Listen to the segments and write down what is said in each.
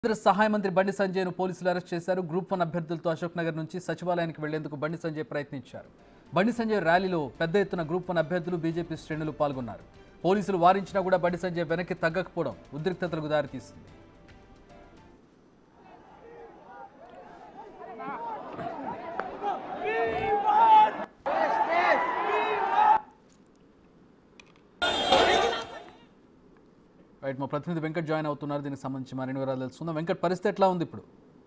కేంద్ర సహాయ మంత్రి బండి సంజయ్ను పోలీసులు అరెస్ట్ చేశారు గ్రూప్ వన్ అభ్యర్థులతో అశోక్ నగర్ నుంచి సచివాలయానికి వెళ్లేందుకు బండి సంజయ్ ప్రయత్నించారు బండి సంజయ్ ర్యాలీలో పెద్ద ఎత్తున గ్రూప్ వన్ అభ్యర్థులు బీజేపీ శ్రేణులు పాల్గొన్నారు పోలీసులు వారించినా కూడా బండి సంజయ్ వెనక్కి తగ్గకపోవడం ఉద్రిక్తతలకు దారితీసింది రైట్ మా ప్రతినిధి వెంకట్ జాయిన్ అవుతున్నారు దీనికి సంబంధించి మరిన్ని వివరాలు తెలుసుకుందాం వెంకట్ పరిస్థితి ఎట్లా ఉంది ఇప్పుడు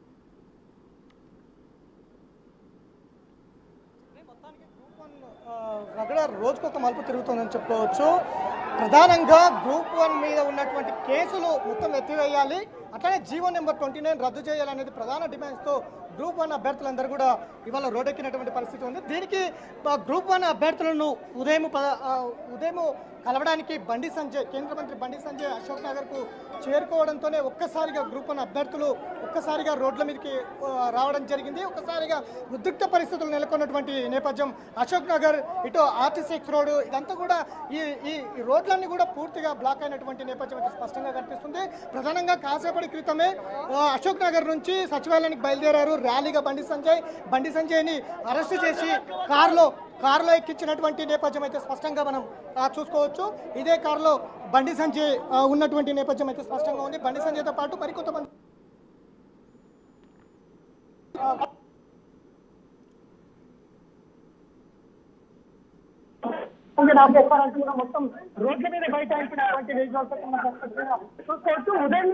రగడ రోజుకొక మలుపు తిరుగుతుందని చెప్పుకోవచ్చు ప్రధానంగా గ్రూప్ వన్ మీద ఉన్నటువంటి కేసులు మొత్తం ఎత్తివేయాలి అట్లనే జీవో నెంబర్ ట్వంటీ నైన్ రద్దు చేయాలనేది ప్రధాన డిమాండ్స్తో గ్రూప్ వన్ అభ్యర్థులందరూ కూడా ఇవాళ రోడ్డెక్కినటువంటి పరిస్థితి ఉంది దీనికి ఆ, గ్రూప్ వన్ అభ్యర్థులను ఉదయం పద- ఆ, ఉదయం కలవడానికి బండి సంజయ్ కేంద్ర మంత్రి బండి సంజయ్ అశోక్ నగర్కు చేరుకోవడంతోనే ఒక్కసారిగా గ్రూప్ వన్ అభ్యర్థులు ఒక్కసారిగా రోడ్ల మీదకి ఆ, రావడం జరిగింది ఒక్కసారిగా ఉద్రిక్త పరిస్థితులు నెలకొన్నటువంటి నేపథ్యం అశోక్ నగర్ ఇటు ఆర్టీసీఎక్స్ రోడ్ ఇదంతా కూడా ఈ ఈ ఈ రోడ్లన్నీ కూడా పూర్తిగా బ్లాక్ అయినటువంటి నేపథ్యం అయితే స్పష్టంగా కనిపిస్తుంది ప్రధానంగా కాసేపటి క్రితమే ఆ, అశోక్ నగర్ నుంచి సచివాలయానికి బయలుదేరారు ర్యాలీగా బండి సంజయ్ బండి సంజయ్ని అరెస్ట్ చేసి కారులో కారులో ఎక్కించినటువంటి నేపథ్యం అయితే స్పష్టంగా మనం ఆ, చూసుకోవచ్చు ఇదే కారులో బండి సంజయ్ ఆ, ఉన్నటువంటి నేపథ్యం అయితే స్పష్టంగా ఉంది బండి సంజయ్తో పాటు మరికొంతమంది చెప్పాలంటే కూడా మొత్తం రోడ్ల మీద బయట అయిపోయినటువంటి విజువల్స్ అయితే మనం చూసుకోవచ్చు ఉదయం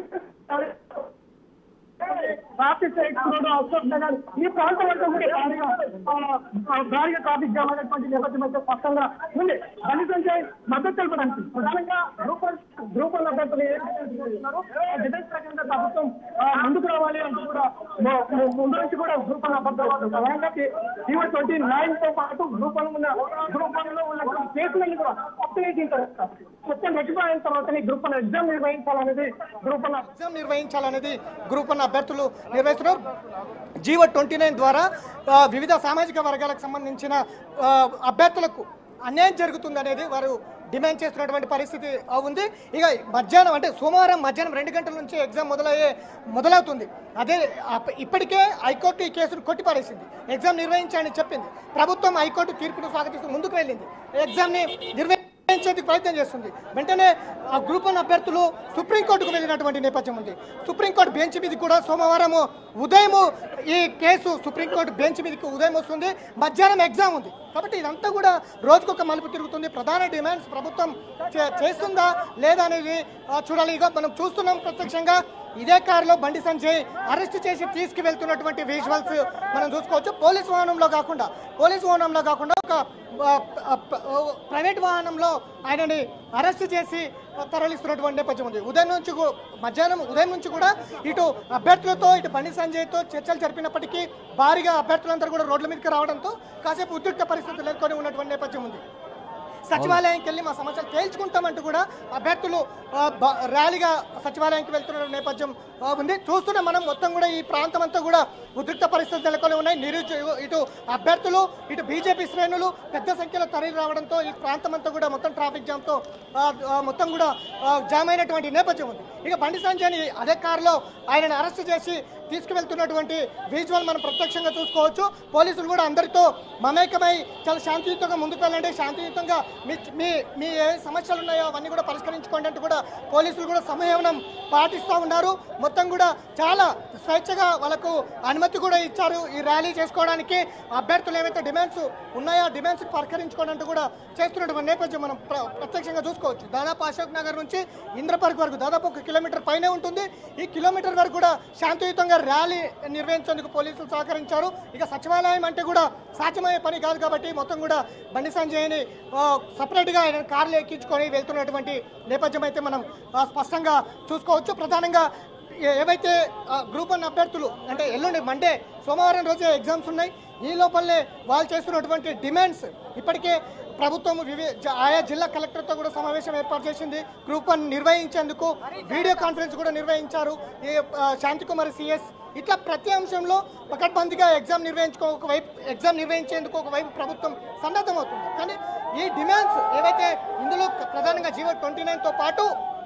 traffic sides road Ashok Nagar ఈ ప్రాంతం అంతా కూడా భారీగా ఆ, ఆ, భారీగా ట్రాఫిక్ జామ్ అయినటువంటి నేపథ్యం అయితే స్పష్టంగా ఉంది బండి సంజయ్ మద్దతు తెలపడానికి ప్రధానంగా గ్రూప్ వన్ గ్రూప్ వన్ అభ్యర్థులు ఏ విధంగా చేస్తున్నారు ఆ డిఫెన్స్ ప్రకారంగా ప్రభుత్వం ఆ, ముందుకు రావాలి అంటూ కూడా ము- ము- ముందు నుంచి కూడా గ్రూప్ వన్ అభ్యర్థులు ప్రధానంగా జీవో ట్వంటీ నైన్ తో పాటు గ్రూప్ వన్ ఉన్న గ్రూప్ వన్ లో ఉన్న కేసులన్నీ కూడా అప్డేట్ మొత్తం రెక్టిఫై అయిన తర్వాతనే గ్రూప్ వన్ ఎగ్జామ్ నిర్వహించాలనేది గ్రూప్ వన్ ఎగ్జామ్ నిర్వహించాలనేది గ్రూప్ వన్ అభ్యర్థులు నిర్వహిస్తున్నారు జీవో ట్వంటీ నైన్ ద్వారా ఆ, వివిధ సామాజిక వర్గాలకు సంబంధించిన ఆ, అభ్యర్థులకు అన్యాయం జరుగుతుంది అనేది వారు డిమాండ్ చేస్తున్నటువంటి పరిస్థితి ఆ, ఉంది ఇక మధ్యాహ్నం అంటే సోమవారం మధ్యాహ్నం రెండు గంటల నుంచి ఎగ్జామ్ మొదలయ్యే మొదలవుతుంది అదే అప్ప- ఇప్పటికే హైకోర్టు ఈ కేసును కొట్టిపారేసింది ఎగ్జామ్ నిర్వహించని చెప్పింది ప్రభుత్వం హైకోర్టు తీర్పును స్వాగతిస్తూ ముందుకు వెళ్ళింది ఎగ్జామ్ని నిర్వహించేందుకు ప్రయత్నం చేస్తుంది వెంటనే ఆ గ్రూప్ వన్ అభ్యర్థులు సుప్రీంకోర్టుకు వెళ్ళినటువంటి నేపథ్యం ఉంది సుప్రీంకోర్టు బెంచ్ మీద కూడా సోమవారం ఉదయం ఈ కేసు సుప్రీంకోర్టు బెంచ్ మీదకి ఉదయం వస్తుంది మధ్యాహ్నం ఎగ్జామ్ ఉంది కాబట్టి ఇదంతా కూడా రోజుకొక మలుపు తిరుగుతుంది ప్రధాన డిమాండ్స్ ప్రభుత్వం చే- చేస్తుందా లేదా అనేది ఆ, చూడాలి ఇక మనం చూస్తున్నాం ప్రత్యక్షంగా ఇదే కారులో బండి సంజయ్ అరెస్ట్ చేసి తీసుకువెళ్తున్నటువంటి విజువల్స్ మనం చూసుకోవచ్చు పోలీస్ వాహనంలో కాకుండా పోలీస్ వాహనంలో కాకుండా ఒక ఆ, ఆ, ఆ, ప్రైవేట్ వాహనంలో ఆయనని అరెస్ట్ చేసి తరలిస్తున్నటువంటి నేపథ్యం ఉంది ఉదయం నుంచి కూ- మధ్యాహ్నం ఉదయం నుంచి కూడా ఇటు అభ్యర్థులతో ఇటు బండి సంజయ్తో చర్చలు జరిపినప్పటికీ భారీగా అభ్యర్థులందరూ కూడా రోడ్ల మీదకి రావడంతో కాసేపు ఉద్రిక్త పరిస్థితులు నెలకొని ఉన్నటువంటి నేపథ్యం ఉంది సచివాలయానికి వెళ్ళి మా సమస్యలు తేల్చుకుంటామంటూ కూడా అభ్యర్థులు ఆ, బ- ర్యాలీగా సచివాలయానికి వెళ్తున్న నేపథ్యం ఆ, ఉంది చూస్తున్నాం మనం మొత్తం కూడా ఈ ప్రాంతం అంతా కూడా ఉద్రిక్త పరిస్థితులు నెలకొని ఉన్నాయి నిరుద్యోగ ఇటు అభ్యర్థులు ఇటు బీజేపీ శ్రేణులు పెద్ద సంఖ్యలో తరలి రావడంతో ఈ ప్రాంతం అంతా కూడా మొత్తం ట్రాఫిక్ జామ్తో ఆ, ఆ, మొత్తం కూడా ఆ, జామ్ అయినటువంటి నేపథ్యం ఉంది ఇక బండి సంజయ్ని అదే కారులో ఆయనను అరెస్ట్ చేసి తీసుకువెళ్తున్నటువంటి విజువల్ మనం ప్రత్యక్షంగా చూసుకోవచ్చు పోలీసులు కూడా అందరితో మమేకమై చాలా శాంతియుతంగా ముందుకు వెళ్ళండి శాంతియుతంగా మీ మీ మీ ఏ సమస్యలు ఉన్నాయో అవన్నీ కూడా పరిష్కరించుకోండి అంటూ కూడా పోలీసులు కూడా సంయమనం పాటిస్తూ ఉన్నారు మొత్తం కూడా చాలా స్వేచ్ఛగా వాళ్ళకు అనుమతి కూడా ఇచ్చారు ఈ ర్యాలీ చేసుకోవడానికి అభ్యర్థులు ఏవైతే డిమాండ్స్ ఉన్నాయో ఆ డిమాండ్స్ పరిష్కరించుకోండి అంటూ కూడా చేస్తున్నటువంటి నేపథ్యం మనం ప్ర- ప్రత్యక్షంగా చూసుకోవచ్చు దాదాపు అశోక్ నగర్ నుంచి ఇంద్రపార్క్ వరకు దాదాపు ఒక కిలోమీటర్ పైనే ఉంటుంది ఈ కిలోమీటర్ వరకు కూడా శాంతియుతంగా ర్యాలీ నిర్వహించేందుకు పోలీసులు సహకరించారు ఇక సచివాలయం అంటే కూడా సాధ్యమయ్యే పని కాదు కాబట్టి మొత్తం కూడా బండి సంజయ్ని ఆ, సపరేట్గా ఆయన కార్లు ఎక్కించుకొని వెళ్తున్నటువంటి నేపథ్యం అయితే మనం ఆ, స్పష్టంగా చూసుకోవచ్చు ప్రధానంగా ఏ- ఏవైతే ఆ, గ్రూప్ వన్ అభ్యర్థులు అంటే ఎల్లుండి మండే సోమవారం రోజే ఎగ్జామ్స్ ఉన్నాయి ఈ లోపలనే వాళ్ళు చేస్తున్నటువంటి డిమాండ్స్ ఇప్పటికే ప్రభుత్వం వివి జ- ఆయా జిల్లా కలెక్టర్తో కూడా సమావేశం ఏర్పాటు చేసింది గ్రూప్ వన్ నిర్వహించేందుకు వీడియో కాన్ఫరెన్స్ కూడా నిర్వహించారు ఈ ఆ, శాంతికుమారి సిఎస్ ఇట్లా ప్రతి అంశంలో పకడ్బందీగా ఎగ్జామ్ నిర్వహించుకో ఒకవైపు ఎగ్జామ్ నిర్వహించేందుకు ఒకవైపు ప్రభుత్వం సన్నద్ధమవుతుంది కానీ ఈ డిమాండ్స్ ఏవైతే ఇందులో ప్రధానంగా జీవో ట్వంటీ నైన్తో పాటు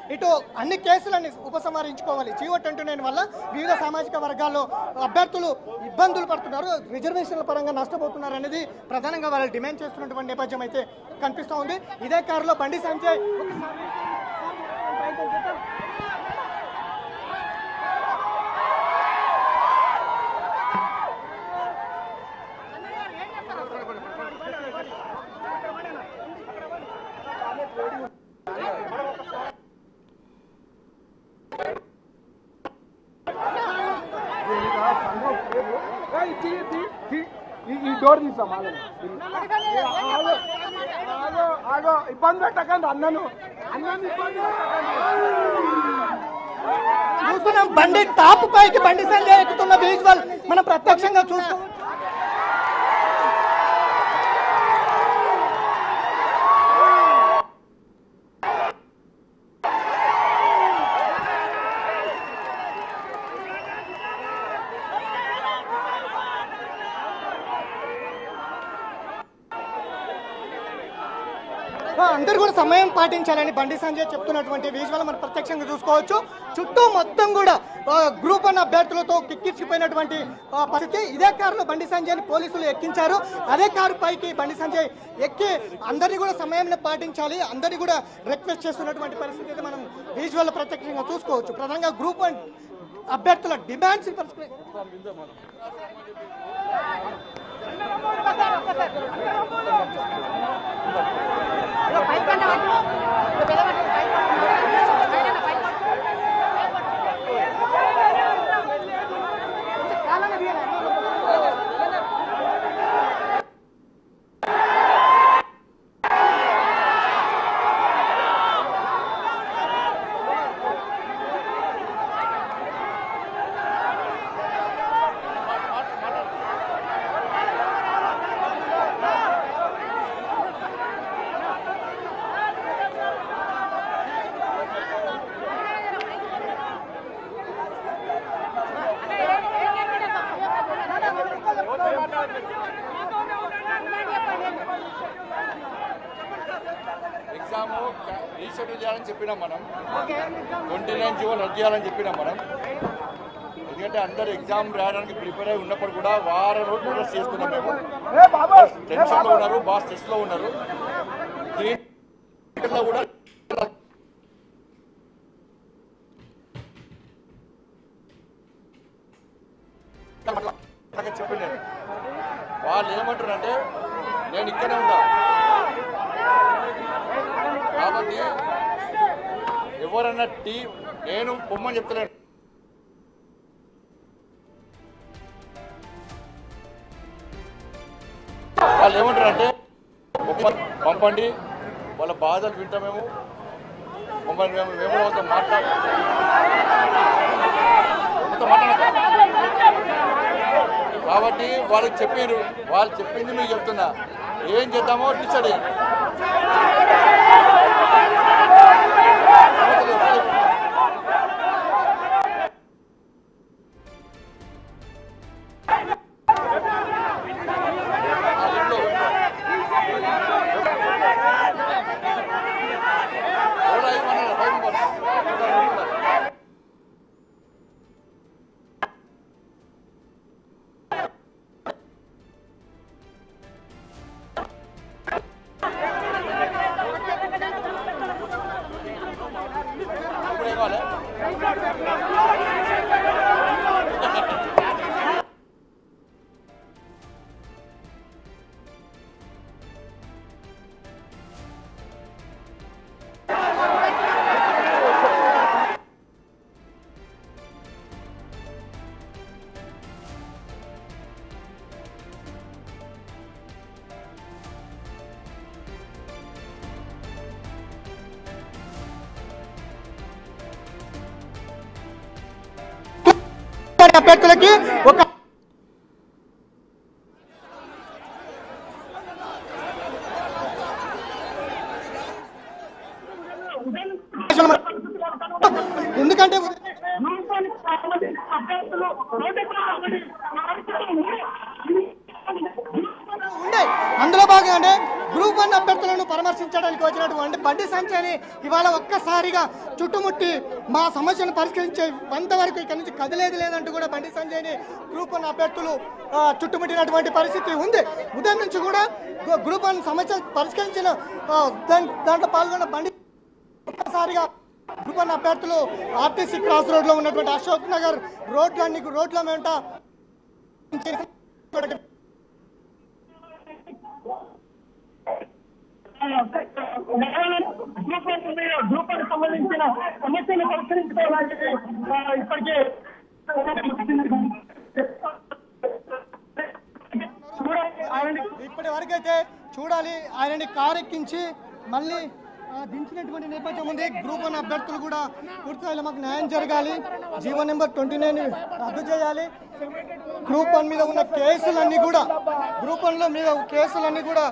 ఇటు అన్ని కేసులని ఉపసంహరించుకోవాలి జీవో ట్వంటీ నైన్ వల్ల వివిధ సామాజిక వర్గాల్లో అభ్యర్థులు ఇబ్బందులు పడుతున్నారు రిజర్వేషన్ల పరంగా నష్టపోతున్నారు అనేది ప్రధానంగా వాళ్ళు డిమాండ్ చేస్తున్నటువంటి నేపథ్యం అయితే కనిపిస్తూ ఉంది ఇదే కారులో బండి సంజయ్ ఒకసారి ప్రయత్నం చేద్దాం. ఈ డోర్ తీసాం ఆగో ఆగో ఆగో ఇబ్బంది పెట్టకండి అన్నను అన్నను ఇబ్బంది పెట్టకండి చూస్తున్నాం బండి టాప్ పైకి బండి సంజయ్ ఎక్కుతున్న విజువల్ మనం ప్రత్యక్షంగా చూస్తాం ఆ, అందరూ కూడా సమయం పాటించాలని బండి సంజయ్ చెప్తున్నటువంటి విజువల్ మనం ప్రత్యక్షంగా చూసుకోవచ్చు చుట్టూ మొత్తం కూడా ఆ, గ్రూప్ వన్ అభ్యర్థులతో కిక్కిచ్చిపోయినటువంటి ఆ, పరిస్థితి ఇదే కారులో బండి సంజయ్ని పోలీసులు ఎక్కించారు అదే కారు పైకి బండి సంజయ్ ఎక్కి అందరినీ కూడా సమయంలో పాటించాలి అందరినీ కూడా రిక్వెస్ట్ చేస్తున్నటువంటి పరిస్థితి అయితే మనం విజువల్ ప్రత్యక్షంగా చూసుకోవచ్చు ప్రధానంగా గ్రూప్ వన్ అభ్యర్థుల డిమాండ్స్ ఎగ్జామ్ రీషెడ్యూల్ చేయాలని చెప్పినాం మనం ట్వంటీ నైన్ జీవో రద్దు చేయాలని చెప్పినాం మనం ఎందుకంటే అందరు ఎగ్జామ్ రాయడానికి ప్రిపేర్ అయి ఉన్నప్పుడు కూడా వారం రోజులు నోటీస్ చేస్తున్నాం మేము ఏ బాబా టెన్షన్ లో ఉన్నారు బాగా స్ట్రెస్ లో ఉన్నారు దీంట్లో కూడా చెప్పి నేను వాళ్ళు ఏమంటారంటే నేను ఇక్కడే ఉంటా కాబట్టి ఎవరన్నా టీ నేను పొమ్మని చెప్తలేను వాళ్ళు ఏమంటారంటే మమ్మల్ని పంపండి వాళ్ళ బాధలు వింటాం మేము మమ్మల్ని మేము మేము కూడా వాళ్ళతో మాట్లాడ వాళ్ళతో మాట్లాడక కాబట్టి వాళ్ళకి చెప్పారు వాళ్ళు చెప్పింది మీకు చెప్తున్నా ఏం చేద్దామో డిసైడ్ అయ్యండి ఇప్పుడు ఏం కావాలి అభ్యర్థులకి ఒక ఎందుకంటే గ్రూపానికి సంబంధించిన అభ్యర్థులు రోడ్డు ఉండే అందులో భాగంగానే గ్రూప్ వన్ అభ్యర్థులను పరామర్శించడానికి వచ్చినటువంటి బండి సంచయని ఇవాళ ఒక్కసారిగా చుట్టుముట్టి మా సమస్యను పరిష్కరించే వంత వరకు ఇక్కడ నుంచి కదిలేదు లేదంటూ కూడా బండి సంజయ్ని గ్రూప్ వన్ అభ్యర్థులు ఆ, చుట్టుముట్టినటువంటి పరిస్థితి ఉంది ఉదయం నుంచి కూడా గ్రూ- గ్రూప్ వన్ సమస్య పరిష్కరించిన ఆ, దాన్- దాంట్లో పాల్గొన్న బండి ఒక్కసారిగా గ్రూప్ వన్ అభ్యర్థులు ఆర్టీసీ క్రాస్ రోడ్ లో ఉన్నటువంటి అశోక్ నగర్ రోడ్లన్నీ రోడ్ల వెంట గ్రూపానికి సంబంధించిన సమస్యలు పరిష్కరించుకోవడానికి ఆ, ఇప్పటికే చూడాలి ఆయన ఇప్పటి వరకైతే చూడాలి ఆయనని కారెక్కించి మళ్ళీ ఆ, దించినటువంటి నేపథ్యం ఉంది గ్రూప్ వన్ అభ్యర్థులు కూడా పూర్తిస్థాయిలో మాకు న్యాయం జరగాలి జీవో నెంబర్ ట్వంటీ నైన్ రద్దు చేయాలి గ్రూప్ వన్ మీద ఉన్న కేసులన్నీ కూడా గ్రూప్ వన్ లో మీద కేసులన్నీ కూడా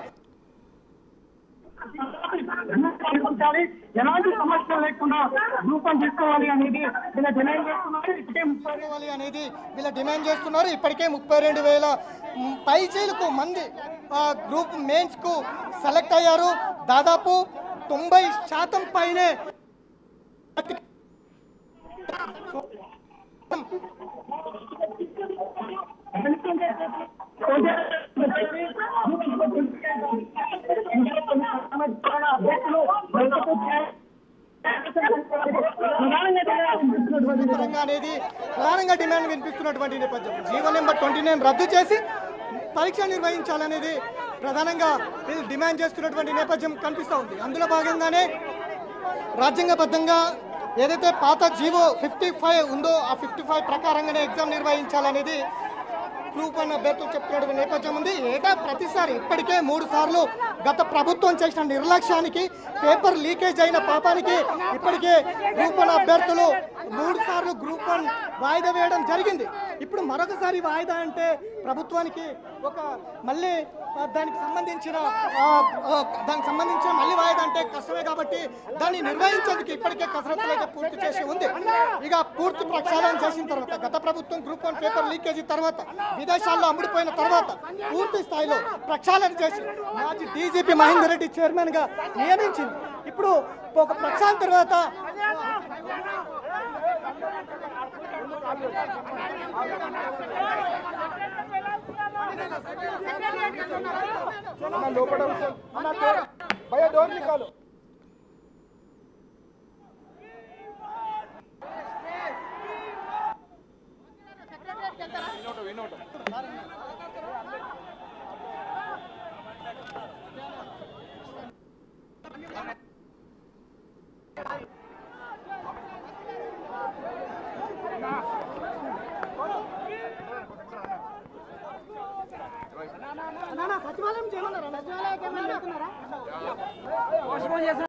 పాల్గొంచాలి ఎలాంటి సమస్యలు లేకుండా గ్రూపం తీసుకోవాలి అనేది ఇలా డిమాండ్ చేస్తున్నారు ఇప్పటికే ముప్పై తీసుకోవాలి అనేది వీళ్ళ డిమాండ్ చేస్తున్నారు ఇప్పటికే ముప్పై రెండు వేల మ్, పైచీలకు మంది ఆ, గ్రూప్ మెయిన్స్ కు సెలెక్ట్ అయ్యారు దాదాపు తొంభై శాతం పైనే పరంగా అనేది ప్రధానంగా డిమాండ్ వినిపిస్తున్నటువంటి నేపథ్యం జీవో నెంబర్ ట్వంటీ నైన్ రద్దు చేసి పరీక్ష నిర్వహించాలనేది ప్రధానంగా వీళ్ళు డిమాండ్ చేస్తున్నటువంటి నేపథ్యం కనిపిస్తూ ఉంది అందులో భాగంగానే రాజ్యాంగబద్ధంగా ఏదైతే పాత జీవో ఫిఫ్టీ ఫైవ్ ఉందో ఆ ఫిఫ్టీ ఫైవ్ ప్రకారంగానే ఎగ్జామ్ నిర్వహించాలనేది గ్రూప్ వన్ అభ్యర్థులు చెప్తున్నటువంటి నేపథ్యం ఉంది ఏటా ప్రతిసారి ఇప్పటికే మూడు సార్లు గత ప్రభుత్వం చేసిన నిర్లక్ష్యానికి పేపర్ లీకేజ్ అయిన పాపానికి ఇప్పటికే గ్రూప్ వన్ అభ్యర్థులు మూడు సార్లు గ్రూప్ వన్ వాయిదా వేయడం జరిగింది ఇప్పుడు మరొకసారి వాయిదా అంటే ప్రభుత్వానికి ఒక మళ్ళీ ఆ, దానికి సంబంధించిన ఆ, ఆ, దానికి సంబంధించిన మళ్ళీ వాయిదా అంటే కష్టమే కాబట్టి దాన్ని నిర్వహించేందుకు ఇప్పటికే కసరత్తులు అయితే పూర్తి చేసి ఉంది ఇక పూర్తి ప్రక్షాళన చేసిన తర్వాత గత ప్రభుత్వం గ్రూప్ వన్ పేపర్ లీకేజీ తర్వాత విదేశాల్లో అమ్ముడిపోయిన తర్వాత పూర్తి స్థాయిలో ప్రక్షాళన చేసి మాజీ డీజీపీ మహేందర్ రెడ్డి చైర్మన్ గా నియమించింది ఇప్పుడు ఒక ప్రక్షాళన తర్వాత అన్న లోపల కూర్చో. అన్న దో- భయ డోర్ నికాలు వినోటం వినోటం సచివాలయం చేయమన్నారా సచివాలయం